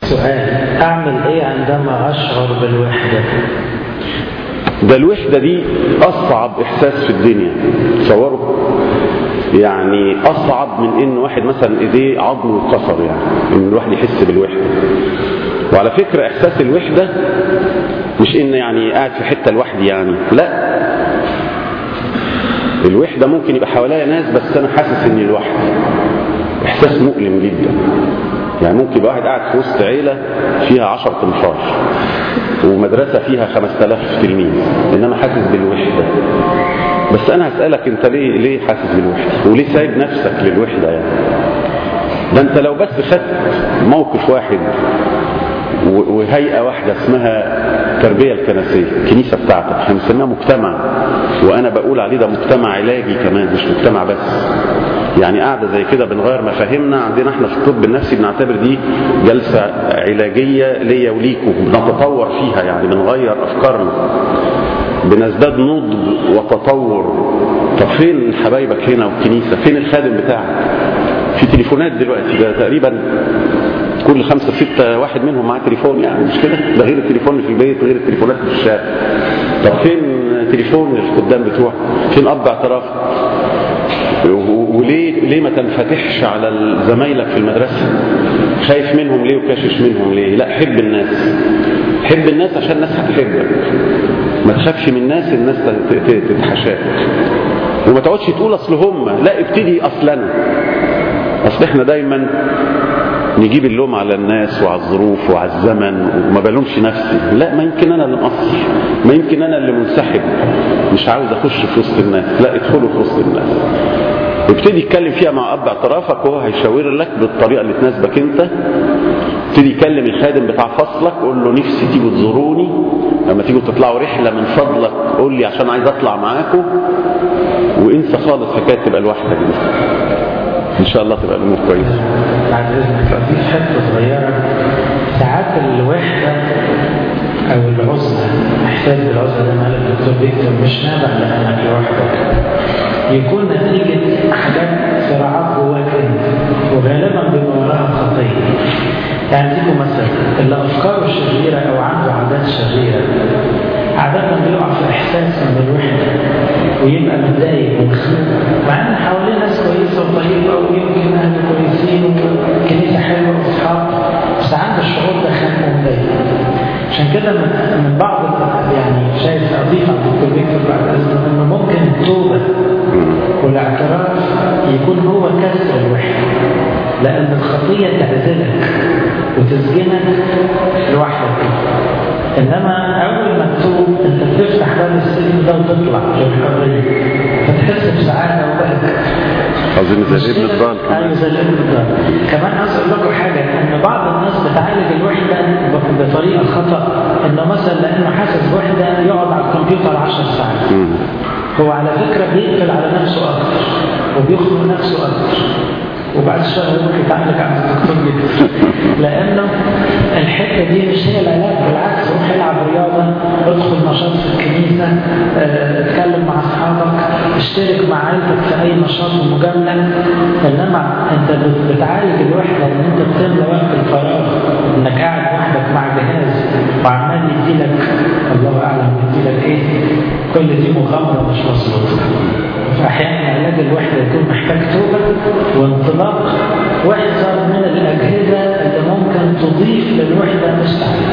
سؤال أعمل إيه عندما أشعر بالوحدة ده الوحدة دي أصعب إحساس في الدنيا تصوروا يعني أصعب من إن واحد مثلا إيديه عظم واتكسر يعني إن الواحد يحس بالوحدة وعلى فكرة إحساس الوحدة مش إن يعني قاعد في حتة لوحدي يعني لا الوحدة ممكن يبقى حواليا ناس بس أنا حاسس إني لوحدي إحساس مؤلم جدا يعني ممكن يبقى واحد قاعد في وسط عيلة فيها 10 تنفار ومدرسة فيها 5000 تلميذ إنما حاسس بالوحدة بس أنا هسألك أنت ليه ليه حاسس بالوحدة وليه سايب نفسك للوحدة يعني ده أنت لو بس خدت موقف واحد وهيئة واحدة اسمها التربية الكنسية الكنيسة بتاعتك احنا بنسميها مجتمع وأنا بقول عليه ده مجتمع علاجي كمان مش مجتمع بس يعني قاعدة زي كده بنغير مفاهيمنا عندنا احنا في الطب النفسي بنعتبر دي جلسة علاجية ليا وليكم بنتطور فيها يعني بنغير أفكارنا بنزداد نضج وتطور طب فين حبايبك هنا والكنيسة فين الخادم بتاعك في تليفونات دلوقتي ده تقريبا كل خمسة ستة واحد منهم معاه تليفون يعني مش كده ده غير التليفون اللي في البيت غير التليفونات اللي في الشارع طب فين تليفون الخدام بتوعك فين اب اعتراف وليه ليه ما تنفتحش على زمايلك في المدرسة خايف منهم ليه وكاشش منهم ليه لا حب الناس حب الناس عشان الناس هتحبك ما تخافش من الناس الناس تتحشاك وما تقعدش تقول اصل هم لا ابتدي اصل انا اصل احنا دايما نجيب اللوم على الناس وعلى الظروف وعلى الزمن وما بلومش نفسي لا ما يمكن انا اللي مقصر ما يمكن انا اللي منسحب مش عاوز اخش في وسط الناس لا ادخلوا في وسط الناس ابتدي اتكلم فيها مع اب اعترافك وهو هيشاور لك بالطريقه اللي تناسبك انت ابتدي يكلم الخادم بتاع فصلك قول له نفسي تيجوا تزوروني لما تيجوا تطلعوا رحله من فضلك قول لي عشان عايز اطلع معاكم وانسى خالص حكايه تبقى لوحدك دي ان شاء الله تبقى الامور كويسه بعد إذنك أضيف حتة صغيرة ساعات الوحدة أو العزلة إحساس بالعزلة ده قال الدكتور فيكتور مش نابع لأنك لوحدك يكون نتيجة حاجات صراعات جواك أنت وغالبا بيبقى وراها خطية يعني اديكم مثلا اللي أفكاره شريرة أو عنده عادات شريرة عادة بيقع في إحساس من الوحدة ويبقى متضايق ومخنوق مع إن حواليه ناس كويسة وطيبة ويمكن أهل كويسين وكنيسة حلوة وأصحاب بس عنده الشعور ده خانق ومضايق عشان كده من, من بعض يعني شايف أضيف على الدكتور فيكتور بعد إذنه إنه ممكن التوبة والاعتراف يكون هو كسر الوحدة لأن الخطية تعزلك وتسجنك لوحدك إنما أول ما تتوب أنت بتفتح باب السجن ده وتطلع للحرية فتحس بسعادة وبهجة أظن زي ابن الضال أيوة زي الابن الضال كمان عايز أقول لكم حاجة إن بعض الناس بتعالج الوحدة بطريقة خطأ إنه مثلا لأنه حاسس بوحدة يقعد على الكمبيوتر 10 ساعات هو على فكرة بيقفل على نفسه أكتر وبيخنق نفسه أكتر وبعد شوية يروح يتعالج عند الدكتور جدا لأنه الحتة دي مش هي العلاج بالعكس روح العب رياضة ادخل نشاط في الكنيسة اه اتكلم مع أصحابك اشترك مع عيلتك في أي نشاط ومجاملة إنما أنت بتعالج الوحدة إن أنت بتملى وقت الفراغ إنك قاعد وحدك مع جهاز وعمال يديلك الله أعلم يديلك إيه كل دي مغامرة مش مظبوطة فأحيانا علاج الوحدة يكون محتاج توبة وانطلاق واحذر من الأجهزة اللي ممكن تضيف للوحدة مش تعليم